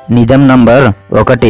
నిజం నంబర్ ఒకటి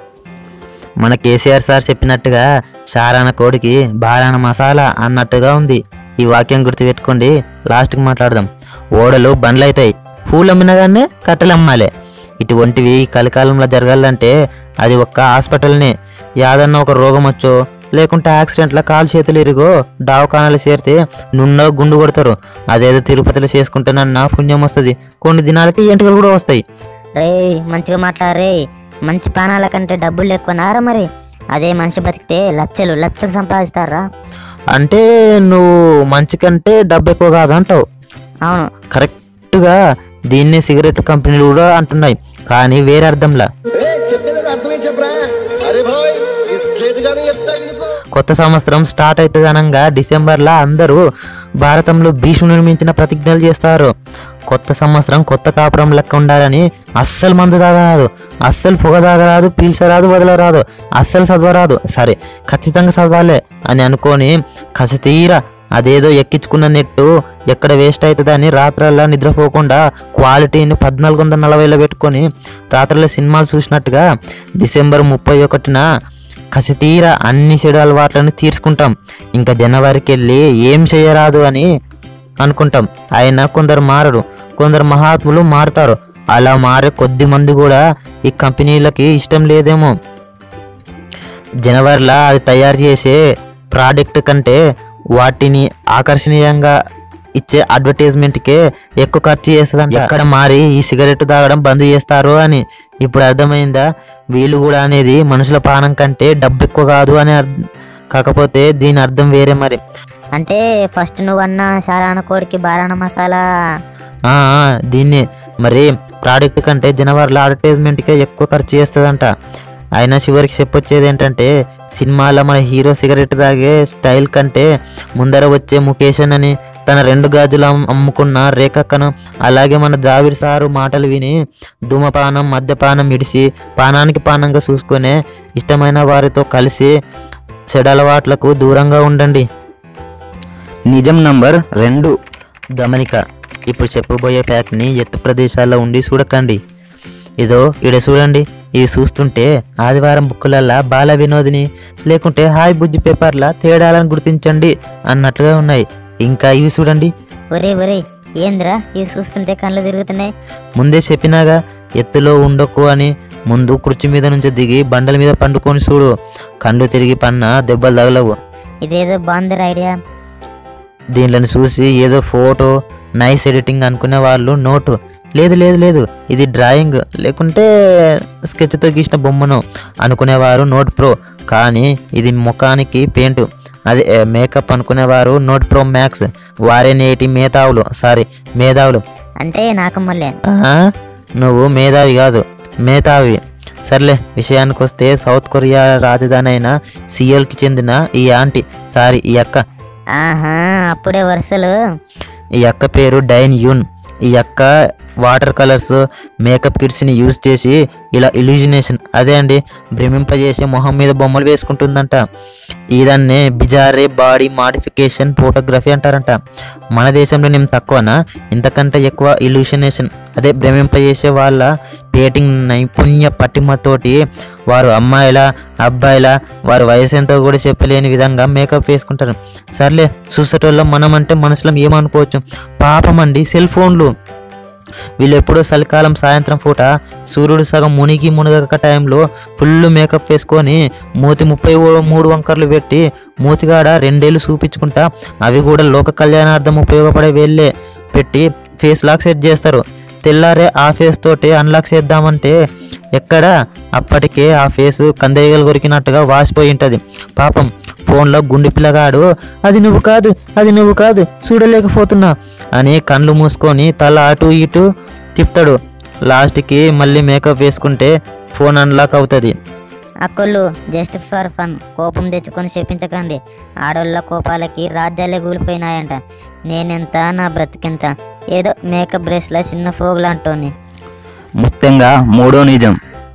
మన కేసీఆర్ సార్ చెప్పినట్టుగా షారాన కోడికి బారాన మసాలా అన్నట్టుగా ఉంది ఈ వాక్యం గుర్తుపెట్టుకోండి లాస్ట్కి మాట్లాడదాం ఓడలు బండ్లు అవుతాయి పూలు అమ్మినగానే కట్టెలు అమ్మాలి ఇటువంటివి ఈ కలికాలంలో జరగాలంటే అది ఒక్క హాస్పిటల్నే యాదన్న ఒక రోగం వచ్చో లేకుంటే యాక్సిడెంట్లో కాలు చేతులు ఇరిగో దవాఖానాలు చేరితే నుండో గుండు కొడతారు అదేదో తిరుపతిలో చేసుకుంటేనన్నా పుణ్యం వస్తుంది కొన్ని దినాలకి ఎంటుకలు కూడా వస్తాయి రే మంచిగా మాట్లాడరే మంచి ప్రాణాల కంటే డబ్బులు ఎక్కువనారా మరి అదే మనిషి బతికితే లక్షలు లక్షలు సంపాదిస్తారా అంటే నువ్వు మంచి కంటే డబ్బు ఎక్కువ కాదు అంటావు అవును కరెక్ట్గా దీన్ని సిగరెట్ కంపెనీలు కూడా అంటున్నాయి కానీ వేరే అర్థంలా చెప్పేది అర్థమే చెప్పరా అరే భాయ్ స్ట్రేట్ గానే చెప్తా ఇనుకో కొత్త సంవత్సరం స్టార్ట్ అవుతుంది అనగా డిసెంబర్లో అందరూ భారతంలో భీష్ముని మించిన ప్రతిజ్ఞలు చేస్తారు కొత్త సంవత్సరం కొత్త కాపురం లెక్క ఉండాలని అస్సలు మందు తాగరాదు అస్సలు పొగ తాగరాదు పీల్చరాదు వదలరాదు అస్సలు చదవరాదు సరే ఖచ్చితంగా చదవాలి అని అనుకొని కసి తీరా అదేదో ఎక్కించుకున్న నెట్టు ఎక్కడ వేస్ట్ అవుతుందని రాత్రల్లా నిద్రపోకుండా క్వాలిటీని పద్నాలుగు వందల నలభైలో పెట్టుకొని రాత్రుల్లో సినిమాలు చూసినట్టుగా డిసెంబర్ ముప్పై ఒకటిన కసితీర అన్ని చెడు అలవాట్లను తీర్చుకుంటాం ఇంకా జనవరికి వెళ్ళి ఏం చేయరాదు అని అనుకుంటాం అయినా కొందరు మారరు కొందరు మహాత్ములు మారుతారు అలా మారే కొద్ది మంది కూడా ఈ కంపెనీలకి ఇష్టం లేదేమో జనవరిలో అది తయారు చేసే ప్రోడక్ట్ కంటే వాటిని ఆకర్షణీయంగా ఇచ్చే అడ్వర్టైజ్మెంట్కే ఎక్కువ ఖర్చు చేస్తుందంట ఎక్కడ మారి ఈ సిగరెట్ తాగడం బంద్ చేస్తారు అని ఇప్పుడు అర్థమైందా వీళ్ళు కూడా అనేది మనుషుల పానం కంటే డబ్బు ఎక్కువ కాదు అని అర్థం కాకపోతే దీని అర్థం వేరే మరి అంటే ఫస్ట్ నువ్వు అన్న షారాన కోడికి బారాన మసాలా ఆ, ఆ, దీన్ని మరి ప్రోడక్ట్ కంటే జనవరిలో అడ్వర్టైజ్మెంట్కే ఎక్కువ ఖర్చు చేస్తుందంట అయినా చివరికి చెప్పొచ్చేది ఏంటంటే సినిమాలో మన హీరో సిగరెట్ తాగే స్టైల్ కంటే ముందర వచ్చే ముఖేషన్ అని తన రెండు గాజులు అమ్- అమ్ముకున్న రేఖక్కను అలాగే మన ద్రావిడ్ సారు మాటలు విని ధూమపానం మద్యపానం ఇడిసి పానానికి పానంగా చూసుకునే ఇష్టమైన వారితో కలిసి చెడలవాట్లకు దూరంగా ఉండండి నిజం నంబర్ రెండు గమనిక ఇప్పుడు చెప్పబోయే ఫ్యాక్ట్ని ఎత్తు ప్రదేశాల్లో ఉండి చూడకండి ఇదో ఇడ చూడండి ఇవి చూస్తుంటే ఆదివారం బుక్కులల్లా బాల వినోదిని లేకుంటే హాయ్ బుజ్జి పేపర్లా తేడాలను గుర్తించండి అన్నట్లుగా ఉన్నాయి ఇంకా ఇవి చూడండి ఒరే ఒరే ఏంద్రా ఇవి చూస్తుంటే కళ్ళు తిరుగుతున్నాయి ముందే చెప్పినాగా ఎత్తులో ఉండకు అని ముందు కుర్చీ మీద నుంచి దిగి బండల మీద పండుకొని చూడు కళ్ళు తిరిగి పన్న దెబ్బలు తగలవు ఇదేదో బాగుందిరా ఐడియా దీనిని చూసి ఏదో ఫోటో నైస్ ఎడిటింగ్ అనుకునే వాళ్ళు నోటు లేదు లేదు లేదు ఇది డ్రాయింగ్ లేకుంటే స్కెచ్తో గీసిన బొమ్మను అనుకునేవారు నోట్ ప్రో కానీ ఇది ముఖానికి పెయింట్ అదే ఏ, మేకప్ అనుకునేవారు నోట్ ప్రో మ్యాక్స్ వారే నేటి మేధావులు సారీ మేధావులు అంటే నాకు మళ్ళీ ఆ? నువ్వు మేధావి కాదు మేధావి సర్లే విషయానికి వస్తే సౌత్ కొరియా రాజధాని అయిన సియోల్కి చెందిన ఈ ఆంటీ సారీ ఈ అక్క ఆహా అప్పుడే వరుసలు ఈ అక్క పేరు డైన్ యూన్ ఈ అక్క వాటర్ కలర్స్ మేకప్ కిట్స్ని యూజ్ చేసి ఇలా ఇల్యూజినేషన్ అదే అండి భ్రమింపజేసి మొహం మీద బొమ్మలు వేసుకుంటుందంట ఇదాన్నే బిజారే బాడీ మాడిఫికేషన్ ఫోటోగ్రఫీ అంటారంట మన దేశంలో నేను తక్కువనా ఇంతకంటే ఎక్కువ ఇల్యూషనేషన్ అదే భ్రమింపజేసే వాళ్ళ పేటింగ్ నైపుణ్య పటిమతోటి వారు అమ్మాయిల అబ్బాయిల వారి వయసు ఎంతో కూడా చెప్పలేని విధంగా మేకప్ వేసుకుంటారు సర్లే చూసేటోళ్ళం మనం అంటే మనసులో ఏమనుకోవచ్చు పాపం అండి సెల్ ఫోన్లు వీళ్ళు ఎప్పుడో చలికాలం సాయంత్రం పూట సూర్యుడు సగం మునిగి మునగక టైంలో ఫుల్ మేకప్ వేసుకొని మూతి ముప్పై ఓ- మూడు వంకర్లు పెట్టి మూతిగాడ రెండేళ్ళు చూపించుకుంటా అవి కూడా లోక కళ్యాణార్థం ఉపయోగపడే వేళ్ళే పెట్టి ఫేస్ లాక్ సెట్ చేస్తారు తెల్లారే ఆ ఫేస్ తోటి అన్లాక్ చేద్దామంటే ఎక్కడ అప్పటికే ఆ ఫేస్ కందరీగలు కొరికినట్టుగా వాసిపోయి ఉంటుంది పాపం ఫోన్లో గుండె పిల్లగాడు అది నువ్వు కాదు అది నువ్వు కాదు చూడలేకపోతున్నా అని కళ్ళు మూసుకొని తల అటు ఇటు తిప్పుతాడు లాస్ట్కి మళ్ళీ మేకప్ వేసుకుంటే ఫోన్ అన్లాక్ అవుతుంది అక్కళ్ళు జస్ట్ ఫర్ ఫన్ కోపం తెచ్చుకొని చెప్పించకండి ఆడోళ్ళ కోపాలకి రాజ్యాలే కూలిపోయినాయంట నేనెంత నా బ్రతికెంత ఏదో మేకప్ బ్రష్లా చిన్న ఫోగులంటోని ముఖ్యంగా మూడో నిజం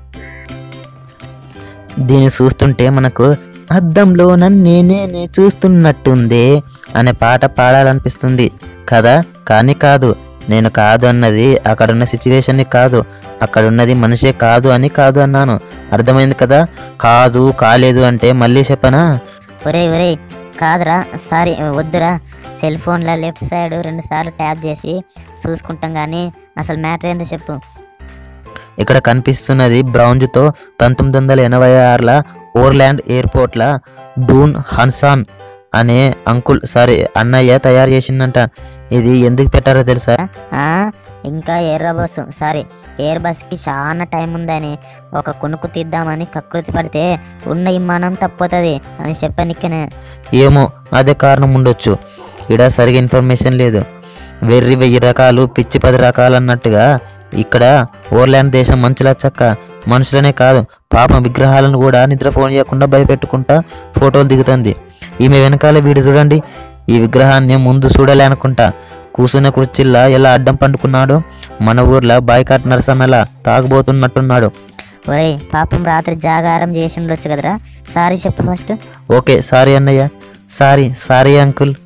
దీన్ని చూస్తుంటే మనకు అద్దంలో నన్నే నేనే చూస్తున్నట్టుందే అనే పాట పాడాలనిపిస్తుంది కదా కానీ కాదు నేను కాదు అన్నది అక్కడున్న సిచ్యువేషన్ని కాదు అక్కడున్నది మనిషే కాదు అని కాదు అన్నాను అర్థమైంది కదా కాదు కాలేదు అంటే మళ్ళీ చెప్పనా ఒరేయ్ ఒరేయ్ కాదురా సారీ వద్దురా సెల్ ఫోన్లో లెఫ్ట్ సైడ్ రెండు సార్లు ట్యాప్ చేసి చూసుకుంటాం కానీ అసలు మ్యాటర్ ఏందో చెప్పు ఇక్కడ కనిపిస్తున్నది బ్రౌంజ్తో పంతొమ్మిది వందల ఎనభై ఆరుల ఓర్లాండ్ ఎయిర్పోర్ట్ల డూన్ హన్సాన్ అనే అంకుల్ సారీ అన్నయ్య తయారు చేసిందంట ఇది ఎందుకు పెట్టారో తెలుసా ఆ, ఇంకా ఎయిర్ బస్సు సారీ ఎయిర్ బస్కి చాలా టైం ఉందని ఒక కొనుక్కు తీద్దామని కకృతి పడితే ఉన్న విమానం తప్పుతుంది అని చెప్పనిక్కనే ఏమో అదే కారణం ఉండొచ్చు ఇక్కడ సరిగా ఇన్ఫర్మేషన్ లేదు వెర్రి వెయ్యి రకాలు పిచ్చి పది రకాలు అన్నట్టుగా ఇక్కడ ఓర్లాండ్ దేశం మంచులా చక్క మనుషులనే కాదు పాపం విగ్రహాలను కూడా నిద్రపోనీయకుండా భయపెట్టుకుంటా ఫోటోలు దిగుతుంది ఈమె వెనకాల వీడు చూడండి ఈ విగ్రహాన్ని ముందు చూడలే అనుకుంటా కూసున్న కుర్చీల్లా ఎలా అడ్డం పండుకున్నాడు మన ఊర్లో బాయ్కాట్ నరసన్నలా తాగుబోతున్నట్టున్నాడు ఒరేయ్ పాపం రాత్రి జాగారం చేసి ఉండొచ్చు కదరా సారీ చెప్పు ఫస్ట్ ఓకే సారీ అన్నయ్య సారీ సారీ అంకుల్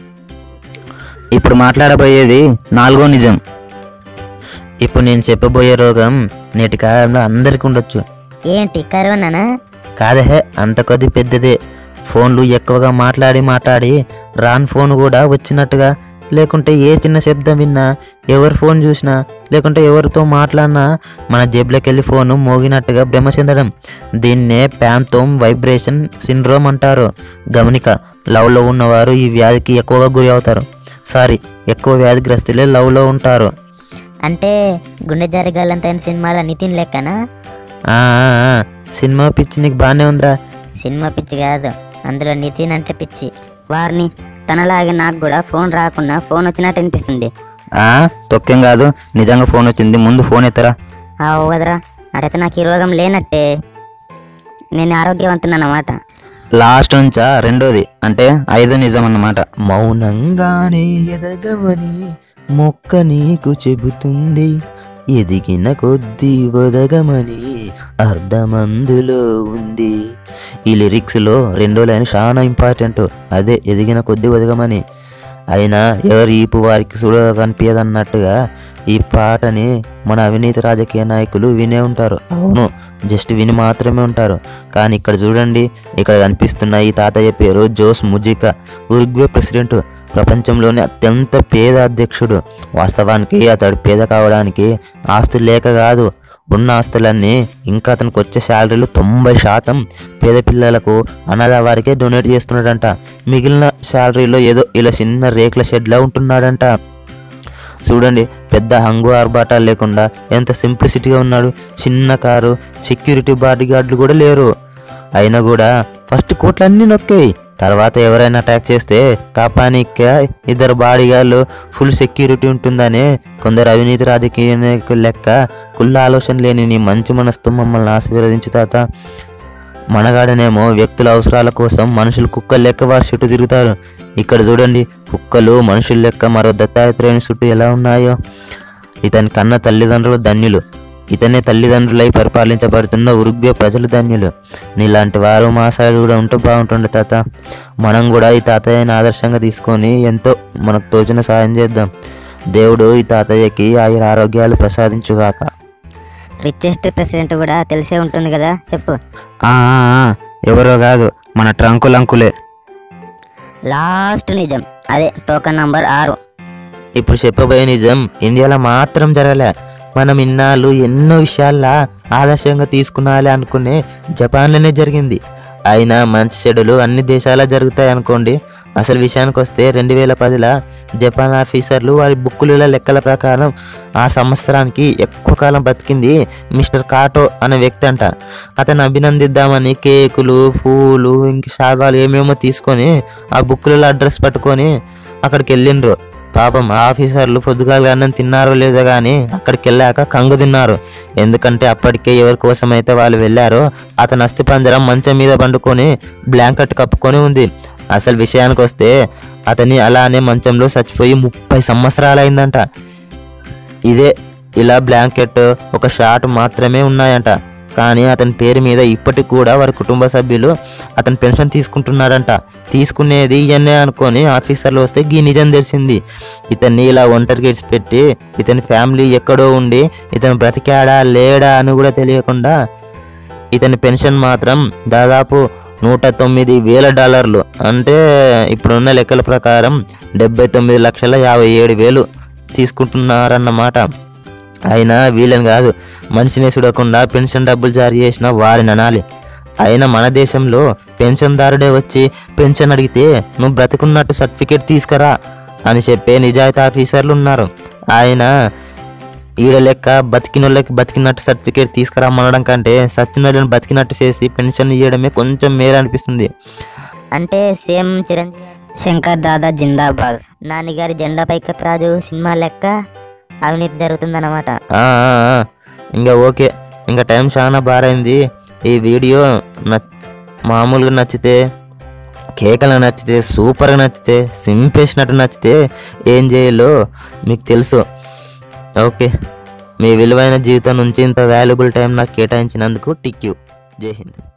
ఇప్పుడు మాట్లాడబోయేది నాలుగో నిజం ఇప్పుడు నేను చెప్పబోయే రోగం నేటి కాలంలో అందరికీ ఉండొచ్చు ఏంటి కరోనానా కాదహే అంత కొద్ది పెద్దదే ఫోన్లు ఎక్కువగా మాట్లాడి మాట్లాడి రాన్ ఫోన్ కూడా వచ్చినట్టుగా లేకుంటే ఏ చిన్న శబ్దం విన్నా ఎవరు ఫోన్ చూసినా లేకుంటే ఎవరితో మాట్లాడినా మన జేబులోకి వెళ్ళి ఫోన్ మోగినట్టుగా భ్రమ చెందడం దీన్నే ప్యాంతోమ్ వైబ్రేషన్ సిండ్రోమ్ అంటారు గమనిక లవ్లో ఉన్నవారు ఈ వ్యాధికి ఎక్కువగా గురి అవుతారు సారీ ఎక్కువ వ్యాధిగ్రస్తులే లవ్లో ఉంటారు అంటే గుండె జరగాలంతైన సినిమాల నితిన్ లెక్కనా ఆ, ఆ, ఆ, సినిమా పిచ్చి నీకు బాగానే ఉందిరా సినిమా పిచ్చి కాదు అందులో నితిన్ అంటే పిచ్చి వారిని తనలాగే నాకు కూడా ఫోన్ రాకుండా ఫోన్ వచ్చినట్టు అనిపిస్తుంది ఆ తొక్కేం కాదు నిజంగా ఫోన్ వచ్చింది ముందు ఫోన్ ఎత్తరా ఆ కదరా అడైతే నాకు ఈ రోగం లేనట్టే నేను ఆరోగ్యవంతున్నమాట లాస్ట్ నుంచా రెండోది అంటే ఐదు నిజం అన్నమాట మౌనంగానే ఎదగవని మొక్క నీకు చెబుతుంది ఎదిగిన కొద్దీ ఒదగమని అర్ధమందులో ఉంది ఈ లిరిక్స్లో రెండో లైన్ చాలా ఇంపార్టెంట్ అదే ఎదిగిన కొద్దీ ఒదగమని అయినా ఎవరి ఈపు వారికి చూడ కనిపించదన్నట్టుగా ఈ పాటని మన అవినీతి రాజకీయ నాయకులు వినే ఉంటారు అవును జస్ట్ విని మాత్రమే ఉంటారు కానీ ఇక్కడ చూడండి ఇక్కడ కనిపిస్తున్న ఈ తాతయ్య పేరు జోస్ ముజికా ఉరుగ్వే ప్రెసిడెంట్ ప్రపంచంలోనే అత్యంత పేద అధ్యక్షుడు వాస్తవానికి అతడు పేద కావడానికి ఆస్తులు లేక కాదు ఉన్న ఆస్తులన్నీ ఇంకా అతనికి వచ్చే శాలరీలు తొంభై శాతం పేద పిల్లలకు అనాథ వారికే డొనేట్ చేస్తున్నాడంట మిగిలిన శాలరీలో ఏదో ఇలా చిన్న రేకుల షెడ్లా ఉంటున్నాడంట చూడండి పెద్ద హంగు ఆర్భాటాలు లేకుండా ఎంత సింప్లిసిటీగా ఉన్నాడు చిన్న కారు సెక్యూరిటీ బాడీ గార్డులు కూడా లేరు అయినా కూడా ఫస్ట్ కోట్లన్నీ నొక్కాయి తర్వాత ఎవరైనా అటాక్ చేస్తే కాపానిక ఇద్దరు బాడీగార్లు ఫుల్ సెక్యూరిటీ ఉంటుందని కొందరు అవినీతి రాజకీయ నాయకుల లెక్క కుళ్ళ ఆలోచన లేని నీ మంచి మనస్తో మమ్మల్ని ఆశీర్వదించు తాత మనగాడనేమో వ్యక్తుల అవసరాల కోసం మనుషులు కుక్కలు లెక్క వారి చుట్టూ తిరుగుతారు ఇక్కడ చూడండి కుక్కలు మనుషుల లెక్క మరో దత్తాత్రేయుని చుట్టూ ఎలా ఉన్నాయో ఇతని కన్న తల్లిదండ్రులు ధన్యులు ఇతనే తల్లిదండ్రులై పరిపాలించబడుతున్న ఉరుగ్వే ప్రజలు ధన్యులు నీలాంటి వారు మా సైడ్ కూడా ఉంటే బాగుంటుండే తాత మనం కూడా ఈ తాతయ్యని ఆదర్శంగా తీసుకొని ఎంతో మనకు తోచిన సాయం చేద్దాం దేవుడు ఈ తాతయ్యకి ఆయుర ఆరోగ్యాలు ప్రసాదించుగాక రిచెస్ట్ ప్రెసిడెంట్ కూడా తెలిసే ఉంటుంది కదా చెప్పు ఆ, ఆ, ఆ, ఎవరో కాదు మన ట్రంకుల్ అంకులే లాస్ట్ నిజం అదే టోకన్ నంబర్ ఆరు ఇప్పుడు చెప్పబోయే నిజం ఇండియాలో మాత్రం జరగలే మనం ఇన్నాళ్ళు ఎన్నో విషయాల్లా ఆదర్శంగా తీసుకున్నాలే అనుకునే జపాన్లోనే జరిగింది అయినా మంచి చెడులు అన్ని దేశాల్లో జరుగుతాయి అనుకోండి అసలు విషయానికి వస్తే రెండు వేల పదిలో జపాన్ ఆఫీసర్లు వారి బుక్కుల లెక్కల ప్రకారం ఆ సంవత్సరానికి ఎక్కువ కాలం బతికింది మిస్టర్ కాటో అనే వ్యక్తి అంట అతను అభినందిద్దామని కేకులు పూలు ఇంక శాల్వాలు ఏమేమో తీసుకొని ఆ బుక్కులలో అడ్రస్ పట్టుకొని అక్కడికి వెళ్ళిండ్రు పాపం ఆ ఆఫీసర్లు పొద్దుగాల అన్నం తిన్నారో లేదో కానీ అక్కడికి వెళ్ళాక కంగు తిన్నారు ఎందుకంటే అప్పటికే ఎవరి కోసం అయితే వాళ్ళు వెళ్ళారో అతని అస్థిపంజరం మంచం మీద పండుకొని బ్లాంకెట్ కప్పుకొని ఉంది అసలు విషయానికి వస్తే అతని అలానే మంచంలో చచ్చిపోయి ముప్పై సంవత్సరాలు అయిందంట ఇదే ఇలా బ్లాంకెట్ ఒక షార్ట్ మాత్రమే ఉన్నాయంట కానీ అతని పేరు మీద ఇప్పటికి కూడా వారి కుటుంబ సభ్యులు అతని పెన్షన్ తీసుకుంటున్నాడంట తీసుకునేది ఇవన్నీ అనుకొని ఆఫీసర్లు వస్తే గీ నిజం తెలిసింది ఇతన్ని ఇలా ఒంటరికి పెట్టి ఇతని ఫ్యామిలీ ఎక్కడో ఉండి ఇతను బ్రతికాడా లేడా అని కూడా తెలియకుండా ఇతని పెన్షన్ మాత్రం దాదాపు నూట తొమ్మిది వేల డాలర్లు అంటే ఇప్పుడున్న లెక్కల ప్రకారం డెబ్బై తొమ్మిది లక్షల యాభై ఏడు వేలు తీసుకుంటున్నారన్నమాట అయినా వీళ్ళని కాదు మనిషిని చూడకుండా పెన్షన్ డబ్బులు జారీ చేసిన వారిని అనాలి అయినా మన దేశంలో పెన్షన్దారుడే వచ్చి పెన్షన్ అడిగితే నువ్వు బ్రతికున్నట్టు సర్టిఫికేట్ తీసుకురా అని చెప్పే నిజాయితీ ఆఫీసర్లు ఉన్నారు ఆయన ఈడ లెక్క బతికినోళ్ళకి బతికినట్టు సర్టిఫికేట్ తీసుకురమ్మనడం కంటే సచ్చినోళ్ళని బతికినట్టు చేసి పెన్షన్ ఇవ్వడమే కొంచెం మేలు అనిపిస్తుంది అంటే సేమ్ చిరంజీవి శంకర్ దాదా జిందాబాద్ నాన్నగారి జెండా పైకి రాజు సినిమా లెక్క అవినీతి జరుగుతుందన్నమాట ఆ, ఆ, ఆ. ఇంకా ఓకే ఇంకా టైం చాలా బారైంది ఈ వీడియో న మామూలుగా నచ్చితే కేకలు నచ్చితే సూపర్గా నచ్చితే సింపేసినట్టు నచ్చితే ఏం చేయాలో మీకు తెలుసు ఓకే మీ విలువైన జీవితం నుంచి ఇంత వాల్యుబుల్ టైం నాకు కేటాయించినందుకు టిక్ యూ జై హింద్